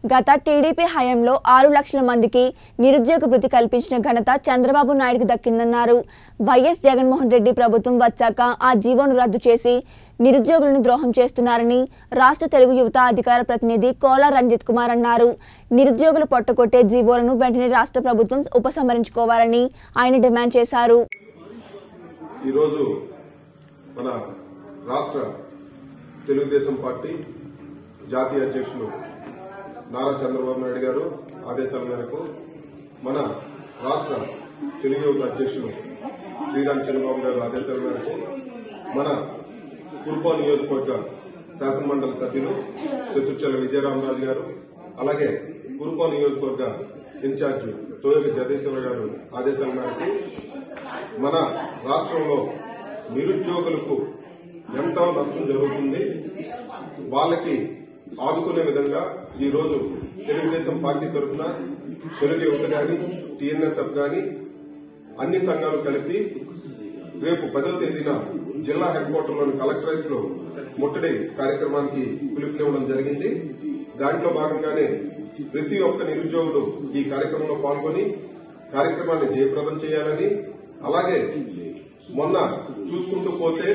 గత టీడీపీ హయాంలో ఆరు లక్షల మందికి నిరుద్యోగ భృతి కల్పించిన ఘనత చంద్రబాబు నాయుడుకు దక్కిందన్నారు వైఎస్ జగన్మోహన్ రెడ్డి ప్రభుత్వం వచ్చాక ఆ జీవోను రద్దు చేసి నిరుద్యోగులను ద్రోహం చేస్తున్నారని రాష్ట్ర తెలుగు యువత అధికార ప్రతినిధి కోలా రంజిత్ కుమార్ అన్నారు నిరుద్యోగులు పొట్టకొట్టే జీవోలను వెంటనే రాష్ట్ర ప్రభుత్వం ఉపసంహరించుకోవాలని ఆయన డిమాండ్ చేశారు ఈరోజు మన రాష్ట్ర తెలుగుదేశం పార్టీ జాతీయ అధ్యక్షులు నారా చంద్రబాబు నాయుడు గారు ఆదేశాల మేరకు మన రాష్ట్ర తెలుగు యువత అధ్యక్షులు శ్రీరామ్ చంద్రబాబు గారు ఆదేశాల మేరకు మన కుర్పా నియోజకవర్గ శాసనమండలి సభ్యులు చతుర్చల విజయరామరాజు గారు అలాగే కుర్పా నియోజకవర్గ ఇన్ఛార్జ్ తోయగ జగదీశ్వర గారు ఆదేశాల మేరకు మన రాష్ట్రంలో నిరుద్యోగులకు ఎంతో నష్టం జరుగుతుంది వాళ్ళకి ఆదుకునే విధంగా ఈ రోజు తెలుగుదేశం పార్టీ తరఫున తెలుగు యువత గాని టీఎన్ఎస్ఎఫ్ గాని అన్ని సంఘాలు కలిపి రేపు పదో తేదీన జిల్లా హెడ్ క్వార్టర్లోని కలెక్టరేట్ లో ముట్టడి కార్యక్రమానికి పిలుపునివ్వడం జరిగింది దాంట్లో భాగంగానే ప్రతి ఒక్క నిరుద్యోగుడు ఈ కార్యక్రమంలో పాల్గొని కార్యక్రమాన్ని జయప్రదం చేయాలని అలాగే మొన్న చూసుకుంటూ పోతే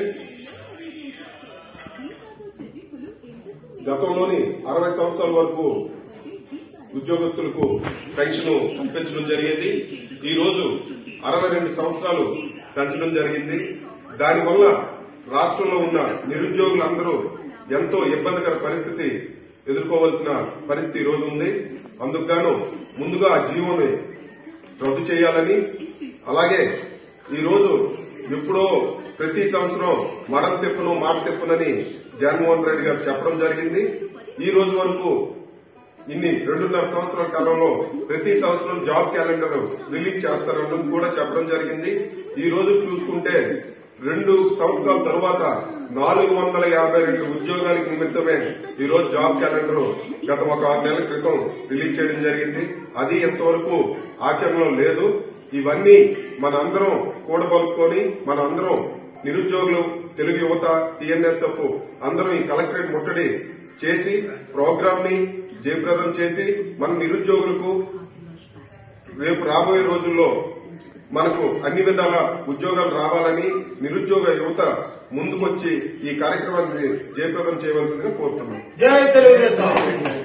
గతంలోని అరవై సంవత్సరాల వరకు ఉద్యోగస్తులకు పెన్షన్ కల్పించడం జరిగేది ఈ రోజు అరవై రెండు సంవత్సరాలు పెంచడం జరిగింది దానివల్ల రాష్ట్రంలో ఉన్న నిరుద్యోగులందరూ ఎంతో ఇబ్బందికర పరిస్థితి ఎదుర్కోవాల్సిన పరిస్థితి ఈ రోజు ఉంది అందుకు గాను ముందుగా ఆ జీవోని రద్దు చేయాలని అలాగే ఈ రోజు ఎప్పుడో ప్రతి సంవత్సరం మడం తెప్పును మాట తెప్పునని జగన్మోహన్ రెడ్డి గారు చెప్పడం జరిగింది ఈ రోజు వరకు ఇన్ని రెండున్నర సంవత్సరాల కాలంలో ప్రతి సంవత్సరం జాబ్ క్యాలెండర్ రిలీజ్ చేస్తారని కూడా చెప్పడం జరిగింది ఈ రోజు చూసుకుంటే రెండు సంవత్సరాల తరువాత నాలుగు వందల యాభై రెండు ఉద్యోగాలకు నిమిత్తమే ఈ రోజు జాబ్ క్యాలెండర్ గత ఒక ఆరు నెలల క్రితం రిలీజ్ చేయడం జరిగింది అది ఎంతవరకు ఆచరణలో లేదు ఇవన్నీ మన అందరం కూడబలుపుకొని మన అందరం నిరుద్యోగులు తెలుగు యువత టీఎన్ఎస్ఎఫ్ అందరం ఈ కలెక్టరేట్ ముట్టడి చేసి ప్రోగ్రామ్ ని జయప్రదం చేసి మన నిరుద్యోగులకు రేపు రాబోయే రోజుల్లో మనకు అన్ని విధాల ఉద్యోగాలు రావాలని నిరుద్యోగ యువత ముందుకొచ్చి ఈ కార్యక్రమాన్ని జయప్రదం చేయవలసిందిగా కోరుతున్నాం జై తెలుగుదేశం